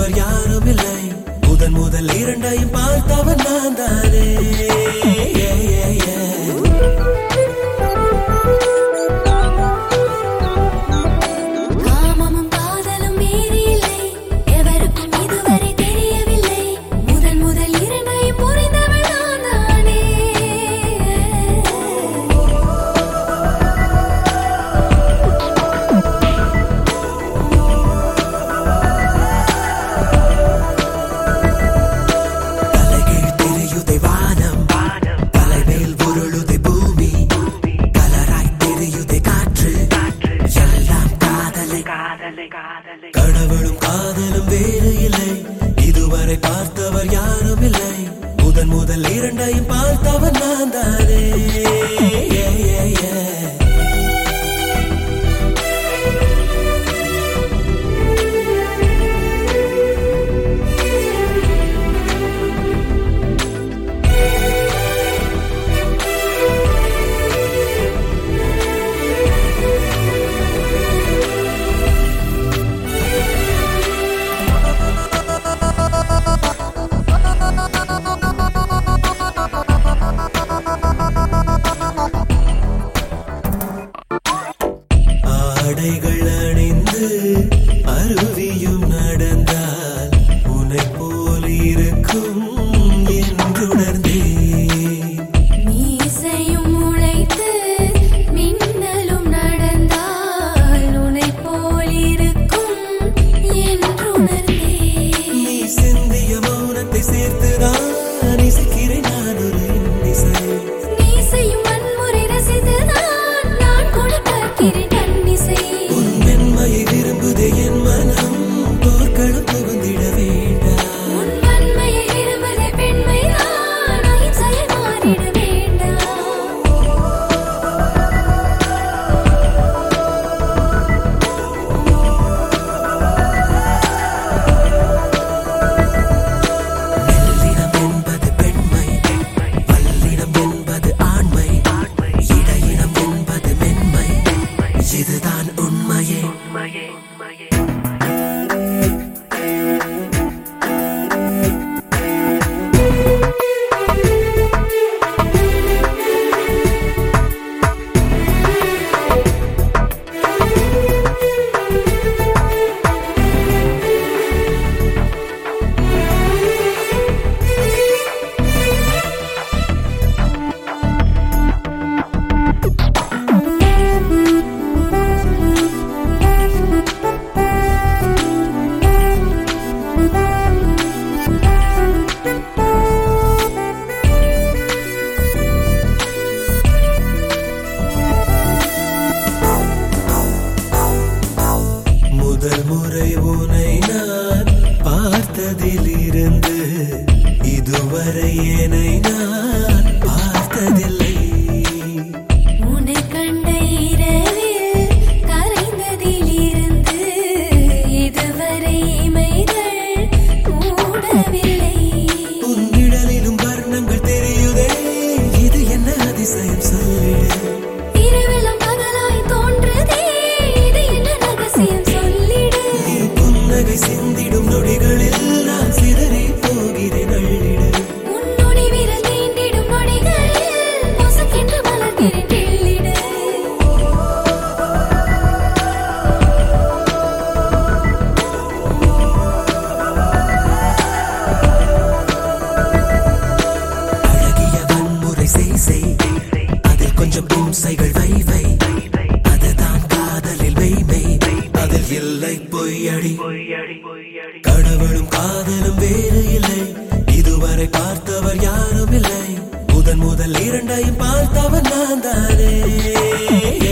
பார்த்தவர் யாரும் இல்லை முதன் முதல் இரண்டையும் பார்த்தவன் நான் தானே Yeah, yeah, yeah. காமமும் காதலும் மீறியில்லை எவருக்கும் இதுவரை தெரியவில்லை முதல் முதல் இரண்டையும் புரிந்தவள் நான் தானே தலைகீழ் தெரியுதை வானம் தலைமேல் உருளுதை பூமி கலராய் தெரியுதை காற்று எல்லாம் காதலை கடவுளும் காதலும் வேறு இல்லை இதுவரை பார்த்தவர் யாரும் இல்லை முதன் முதல் இரண்டையும் பார்த்தவன் நான் தானே Yeah, yeah, yeah. ஆடைகள் அணிந்து அருவியும் நடந்தால் உன்னை போல் இருக்கும் என்றுணர்ந்தேன் மீசையும் முளைத்து மின்னலும் நடந்தால் உனை போல் இருக்கும் என்றுணர்ந்தேன் நீ சிந்திய மௌனத்தை சேர்த்துதான் இசைக்கிறேன் நான் ஒரு இன்னிசை மீசையும் வன்முறை ரசித்துதான் நான் கூட கற்கிறேன் கண்ணிசை உன் மென்மையை விரும்புதே என் மனம் போர்க்களம் புகுந்திட வேண்டாம் உன் வன்மையை விரும்புதே பெண்மைதான் அகிம்சையை மாறிட வேண்டாம் மெல்லினம் என்பது பெண்மை வல்லினம் என்பது ஆண்மை இடையினம் என்பது மென்மை இதுதான் உண்மையே முதல் முறை உனை நான் பார்த்ததிலிருந்து இதுவரை என்னை நான் பார்த்ததில்லை உன்னை கண்ட இரவில் கரைந்ததிலிருந்து இதுவரை இமைகள் மூடவில்லை உன் நிழலிலும் வர்ணங்கள் தெரியுதே இது என்ன அதிசயம் சொல்லிடு இரவெல்லாம் பகலாய் தோன்றுதே இது என்ன ரகசியம் சொல்லிடு நீ புன்னகை சிந்திடும் நொடிகளில் நான் சிதறி போகிறேன் அள்ளிடு உன் நொடி விரல் தீண்டிடும் நொடிகளில் பொசுக்கென்று மலர்கிறேன் கிள்ளிடு அழகிய வன்முறை செய் செய் அதில் கொஞ்சம் இம்சைகள் வை வை அதுதான் காதலில் மெய்மை அதில் இல்லை பொய்யடி கடவுளும் காதலும் வேறு இல்லை இதுவரை பார்த்தவர் யாரும் இல்லை முதன் முதல் இரண்டையும் பார்த்தவன் நான் தானே